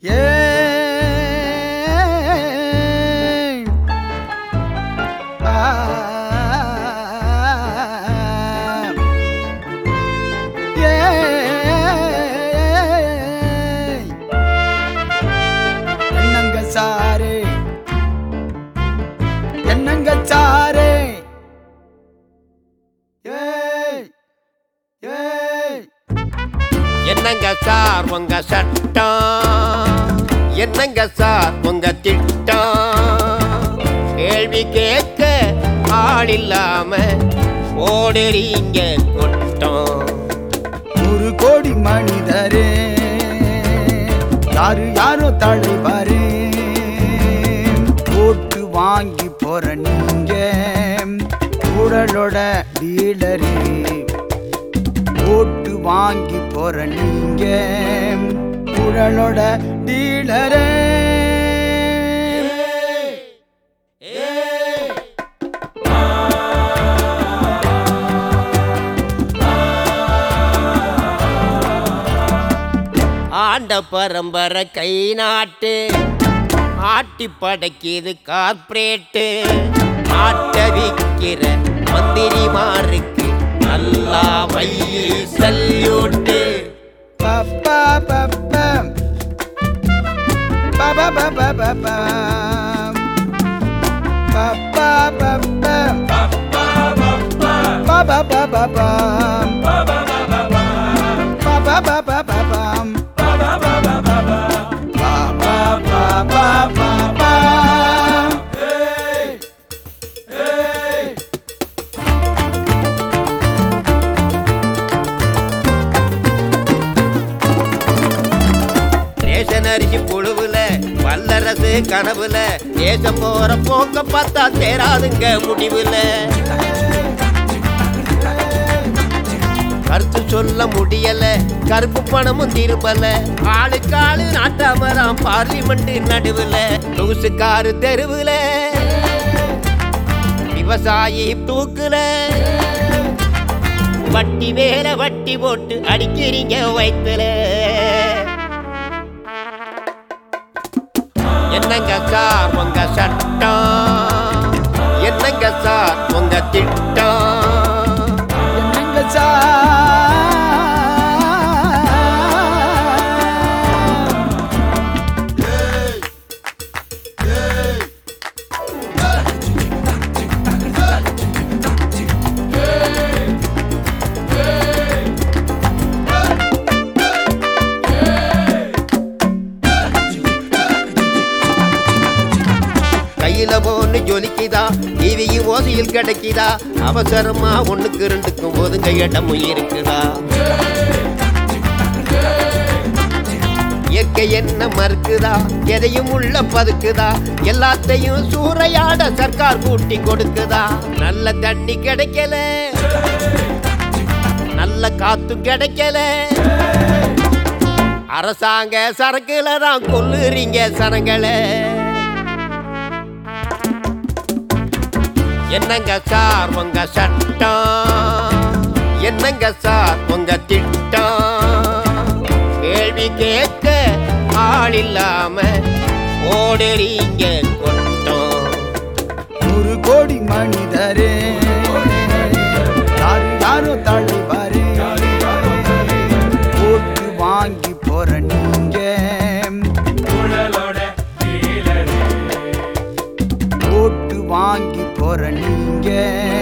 ஏன் ஆ ஏய் என்னங்க சாரே என்னங்க சாரே ஏய் ஏய் என்னங்க சார் உங்க சட்டம் என்னங்க சார் உங்க திட்டம் கேள்வி கேட்க ஆள் இல்லாம ஓடுறீங்க கொட்டம் ஒரு கோடி மனிதரே யாரு யாரோ தலைவரே ஓட்டு வாங்கி போற நீங்க உடலோட டீலரே ஓட்டு வாங்கி போற நீங்க உடலோட டீலரே ஆண்ட பரம்பரை கை நாட்டு ஆட்டி படைக்குது கார்ப்பரேட்டு ஆட்ட விக்கிற மந்திரிமாருக்கு நல்லா வையி சல்யூட்டு பப்பா பப்பா பப்பா பப்பா பப்பா பப்பா பப்பா பப்பா பப்பா பப்பா பப்பா பப்பா ரேஷன் அரிசி புழுவுல வல்லரசு கனவுல தேசம் போற போக்க பார்த்தா சேராதுங்க முடிவுல கருத்து சொல்ல முடியல கருப்பு பணமும் திரும்பல ஆளுக்கு ஆளு நாட்டாமராம் பார்லிமெண்ட் நடுவுல லூசுக்காரு தெருவுல விவசாயி தூக்குல வட்டி மேல வட்டி போட்டு அடிக்கிறீங்க வயித்துல என்னங்க சார் உங்க சட்டம் என்னங்க சார் உங்க திட்டம் என்னங்க சா கையில போன்னு ஜொலிக்குதா டிவியும் ஓசையில் கிடைக்குதா அவசரமா ஒண்ணுக்கு ரெண்டுக்கும் ஒதுங்க இடமும் இருக்குதா இயற்கை என்ன மறுக்குதா எதையும் உள்ள பதுக்குதா எல்லாத்தையும் சூறையாட சர்க்கார் கூட்டி கொடுக்குதா நல்ல தண்ணி கிடைக்கல நல்ல காத்தும் கிடைக்கல அரசாங்க சரக்குல தான் கொல்லுறீங்க சனங்களை என்னங்க சார் உங்க சட்டம் என்னங்க சார் உங்க திட்டம் கேள்வி கேட்க ஆள் இல்லாம ஓடுறீங்க கொட்டம் ஒரு கோடி மனிதரே யாரு யாரோ தலைவரே ஓட்டு வாங்கி போற நீங்க ஓட்டு வாங்கி போற நீங்க